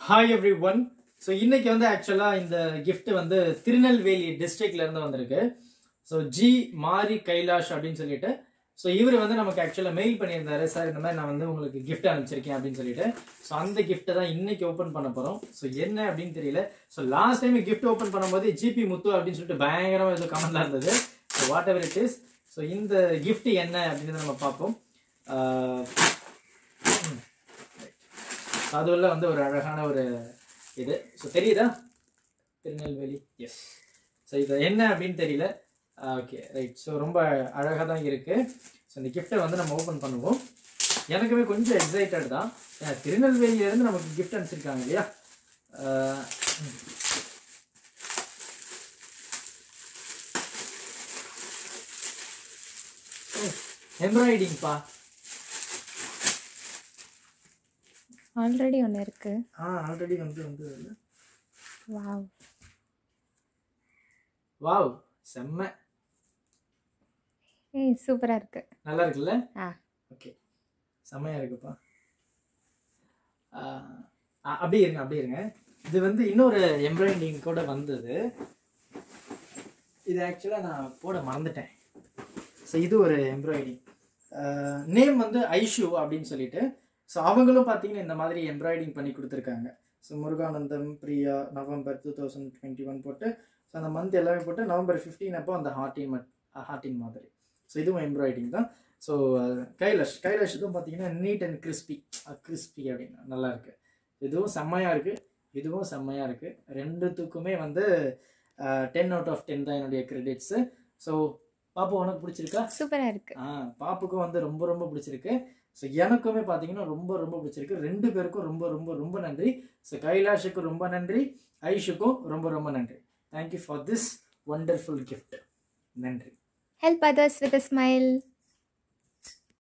Hi every one so இன்னைக்கு வந்து ஆக்சுவலாக இந்த gift வந்து திருநெல்வேலி டிஸ்ட்ரிக்ட்ல இருந்து வந்திருக்கு ஸோ ஜி மாரி கைலாஷ் அப்படின்னு சொல்லிட்டு ஸோ இவர் வந்து நமக்கு ஆக்சுவலாக மெயில் பண்ணியிருந்தாரு சார் இந்த மாதிரி நான் வந்து உங்களுக்கு gift அனுப்பிச்சிருக்கேன் அப்படின்னு சொல்லிட்டு ஸோ அந்த கிஃப்ட்டை தான் இன்னைக்கு ஓப்பன் பண்ண போகிறோம் ஸோ என்ன அப்படின்னு தெரியல so last time gift open பண்ணும்போது ஜிபி முத்து அப்படின்னு சொல்லிட்டு பயங்கரமாக ஏதோ கமெண்ட்லாம் இருந்தது so whatever it is so இந்த gift என்ன அப்படின்றத நம்ம பார்ப்போம் ஆஹ் அதுல வந்து ஒரு அழகான ஒரு இது ஸோ தெரியுதா திருநெல்வேலி எஸ் ஸோ இது என்ன அப்படின்னு தெரியல ஓகே ரைட் ஸோ ரொம்ப அழகாக தான் இருக்கு ஸோ இந்த கிஃப்ட்டை வந்து நம்ம ஓப்பன் பண்ணுவோம் எனக்குமே கொஞ்சம் எக்ஸைட்டட் தான் ஏன்னா திருநெல்வேலியிலேருந்து நமக்கு கிஃப்ட் அனுப்பிச்சிருக்காங்க இல்லையா ஆஹ் ம். எம்ப்ராய்டிங்ப்பா ஆல்ரெடி ஒன்று இருக்கு ஆ ஆல்ரெடி வந்து வந்து வாவ் வாவ் செம்ம ஏய் சூப்பராக இருக்கு நல்லா இருக்குல்ல ஆ ஓகே செம்மையா இருக்குப்பா ஆ, ஆ, அப்படியே இருங்க அப்படியே இருங்க இது வந்து இன்னொரு எம்ப்ராய்டிங் கூட வந்தது இது ஆக்சுவலாக நான் போட மறந்துட்டேன் ஸோ இது ஒரு எம்ப்ராய்டிங் நேம் வந்து ஐஷு அப்படின்னு சொல்லிட்டு ஸோ அவங்களும் பார்த்தீங்கன்னா இந்த மாதிரி எம்ப்ராய்டிங் பண்ணி கொடுத்துருக்காங்க so Muruganandam Priya November two thousand twenty one போட்டு ஸோ அந்த மந்த் எல்லாமே போட்டு நவம்பர் ஃபிஃப்டீன் அப்போ அந்த ஹார்டின் ஹார்டின் மாதிரி ஸோ இதுவும் எம்ப்ராய்டிங் தான் ஸோ கைலாஷ் கைலாஷ் இதுவும் பார்த்தீங்கன்னா நீட் அண்ட் கிறிஸ்பி கிறிஸ்பி அப்படின்னு நல்லா இருக்கு இதுவும் செம்மையாக இருக்கு இதுவும் செம்மையாக இருக்கு ரெண்டுத்துக்குமே வந்து டென் அவுட் ஆஃப் டென் தான் என்னுடைய கிரெடிட்ஸு ஸோ பாப்பு உனக்கு பிடிச்சிருக்கா சூப்பராக இருக்கு ஆ பாப்புக்கும் வந்து ரொம்ப ரொம்ப பிடிச்சிருக்கு ஸோ எனக்குமே பார்த்தீங்கன்னா ரொம்ப ரொம்ப பிடிச்சிருக்கு ரெண்டு பேருக்கும் ரொம்ப ரொம்ப ரொம்ப நன்றி ஸோ கைலாஷுக்கு ரொம்ப நன்றி ஐஷுக்கும் ரொம்ப ரொம்ப நன்றி thank you for this wonderful gift நன்றி ஹெல்ப் அதர்ஸ் வித் ஸ்மைல்